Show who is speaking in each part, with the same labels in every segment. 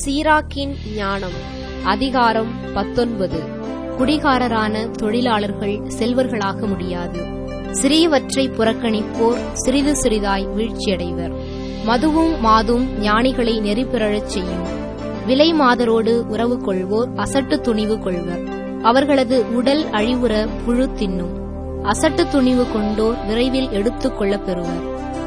Speaker 1: சீராக்கின் ஞானம் அதிகாரம் பத்தொன்பது குடிகாரரான தொழிலாளர்கள் செல்வர்களாக முடியாது சிறியவற்றை புறக்கணிப்போர் சிறிது சிறிதாய் வீழ்ச்சியடைவர் மதுவும் மாதும் ஞானிகளை நெறிபிறழச் செய்யும் விலை மாதரோடு உறவு கொள்வோர் அசட்டு துணிவு கொள்வர் அவர்களது உடல் அழிவுற புழு தின்னும் அசட்டு துணிவு கொண்டோர் விரைவில் எடுத்துக் கொள்ளப் பெறுவர்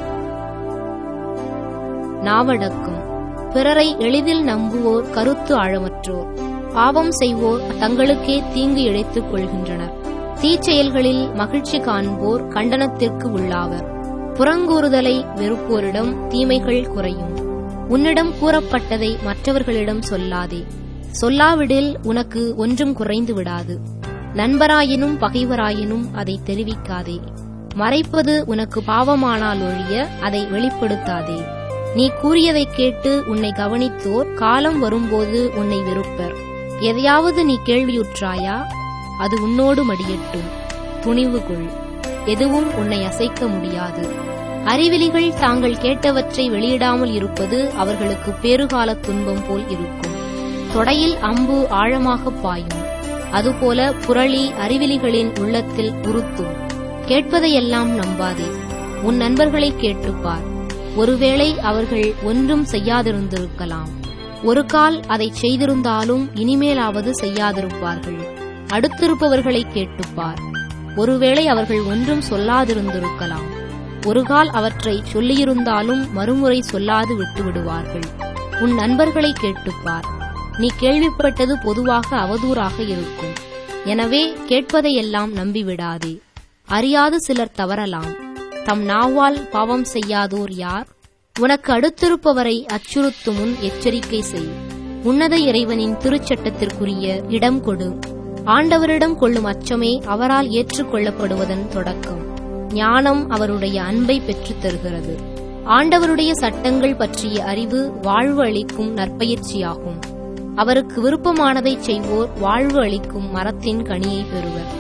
Speaker 1: நாவடக்கம் பிறரை எளிதில் நம்புவோர் கருத்து ஆழமற்றோர் பாவம் செய்வோர் தங்களுக்கே தீங்கு இழைத்துக் கொள்கின்றனர் தீச்செயல்களில் மகிழ்ச்சி காண்போர் கண்டனத்திற்கு உள்ளாவர் புறங்கூறுதலை வெறுப்போரிடம் தீமைகள் குறையும் உன்னிடம் கூறப்பட்டதை மற்றவர்களிடம் சொல்லாதே சொல்லாவிடில் உனக்கு ஒன்றும் குறைந்து விடாது நண்பராயினும் பகைவராயினும் அதை தெரிவிக்காதே மறைப்பது உனக்கு பாவமானால் ஒழிய அதை வெளிப்படுத்தாதே நீ கூறியதை கேட்டு உன்னை கவனித்தோர் காலம் வரும்போது உன்னை வெறுப்பர் எதையாவது நீ கேள்வியுற்றாயா அது உன்னோடு மடியட்டும் துணிவு கொள் எதுவும் உன்னை அசைக்க முடியாது அறிவிலிகள் தாங்கள் கேட்டவற்றை வெளியிடாமல் இருப்பது அவர்களுக்கு பேறுகால துன்பம் போல் இருக்கும் தொடையில் அம்பு ஆழமாக பாயும் அதுபோல புரளி அறிவிலிகளின் உள்ளத்தில் உறுத்தும் கேட்பதையெல்லாம் நம்பாதே உன் நண்பர்களை கேட்டுப்பார் ஒருவேளை அவர்கள் ஒன்றும் செய்யாதிருந்திருக்கலாம் ஒரு கால் அதை செய்திருந்தாலும் இனிமேலாவது செய்யாதிருப்பார்கள் அடுத்திருப்பவர்களை கேட்டுப்பார் ஒருவேளை அவர்கள் ஒன்றும் சொல்லாதிருந்திருக்கலாம் ஒரு கால் அவற்றை சொல்லியிருந்தாலும் மறுமுறை சொல்லாது விட்டு விடுவார்கள் உன் நண்பர்களை கேட்டுப்பார் நீ கேள்விப்பட்டது பொதுவாக அவதூறாக இருக்கும் எனவே கேட்பதையெல்லாம் நம்பிவிடாதே அறியாது சிலர் தவறலாம் தம் நாவால் பாவம் செய்யாதோர் யார் உனக்கு அடுத்திருப்பவரை அச்சுறுத்தும் முன் எச்சரிக்கை செய் உன்னத இறைவனின் திருச்சட்டத்திற்குரிய இடம் கொடு ஆண்டவரிடம் கொள்ளும் அச்சமே அவரால் ஏற்றுக்கொள்ளப்படுவதன் தொடக்கம் ஞானம் அவருடைய அன்பை பெற்றுத் தருகிறது ஆண்டவருடைய சட்டங்கள் பற்றிய அறிவு வாழ்வு அளிக்கும் நற்பயிற்சியாகும் அவருக்கு விருப்பமானதை செய்வோர் வாழ்வு அளிக்கும் மரத்தின் கனியை பெறுவர்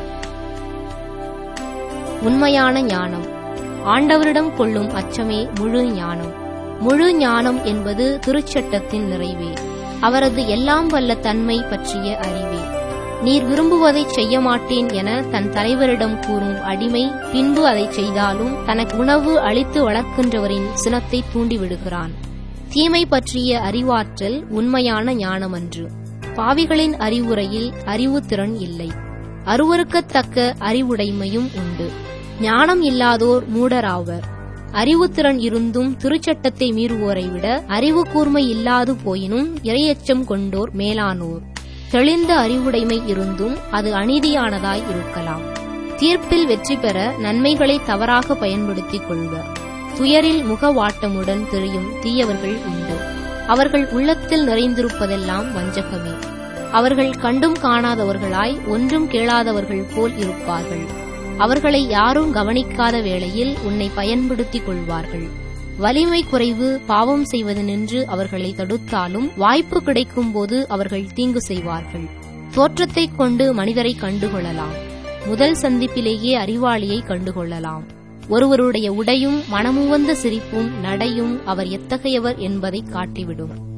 Speaker 1: உண்மையான ஞானம் ஆண்டவரிடம் கொள்ளும் அச்சமே முழு ஞானம் முழு ஞானம் என்பது திருச்சட்டத்தின் நிறைவே அவரது எல்லாம் வல்ல தன்மை பற்றிய அறிவே நீர் விரும்புவதை செய்ய மாட்டேன் என தன் தலைவரிடம் கூறும் அடிமை பின்பு அதை செய்தாலும் தனக்கு உணவு அளித்து வளர்க்கின்றவரின் சினத்தை தூண்டிவிடுகிறான் தீமை பற்றிய அறிவாற்றல் உண்மையான ஞானமன்று பாவிகளின் அறிவுரையில் அறிவுத்திறன் இல்லை அருவருக்கத்தக்க அறிவுடைமையும் உண்டு ஞானம் இல்லாதோர் மூடராவர் அறிவுத்திறன் இருந்தும் திருச்சட்டத்தை மீறுவோரை விட அறிவு கூர்மை இல்லாது போயினும் இரையச்சம் கொண்டோர் மேலானோர் தெளிந்த அறிவுடைமை இருந்தும் அது அநீதியானதாய் இருக்கலாம் தீர்ப்பில் வெற்றி பெற நன்மைகளை தவறாக பயன்படுத்திக் கொள்வர் துயரில் முகவாட்டமுடன் தெரியும் தீயவர்கள் உண்டு அவர்கள் உள்ளத்தில் நிறைந்திருப்பதெல்லாம் வஞ்சகமே அவர்கள் கண்டும் காணாதவர்களாய் ஒன்றும் கேளாதவர்கள் போல் இருப்பார்கள் அவர்களை யாரும் கவனிக்காத வேளையில் உன்னை பயன்படுத்திக் கொள்வார்கள் வலிமை குறைவு பாவம் செய்வது நின்று அவர்களை தடுத்தாலும் வாய்ப்பு கிடைக்கும் போது அவர்கள் தீங்கு செய்வார்கள் தோற்றத்தைக் கொண்டு மனிதரை கண்டுகொள்ளலாம் முதல் சந்திப்பிலேயே அறிவாளியை கண்டுகொள்ளலாம் ஒருவருடைய உடையும் மனமுவந்த சிரிப்பும் நடையும் அவர் எத்தகையவர் என்பதை காட்டிவிடும்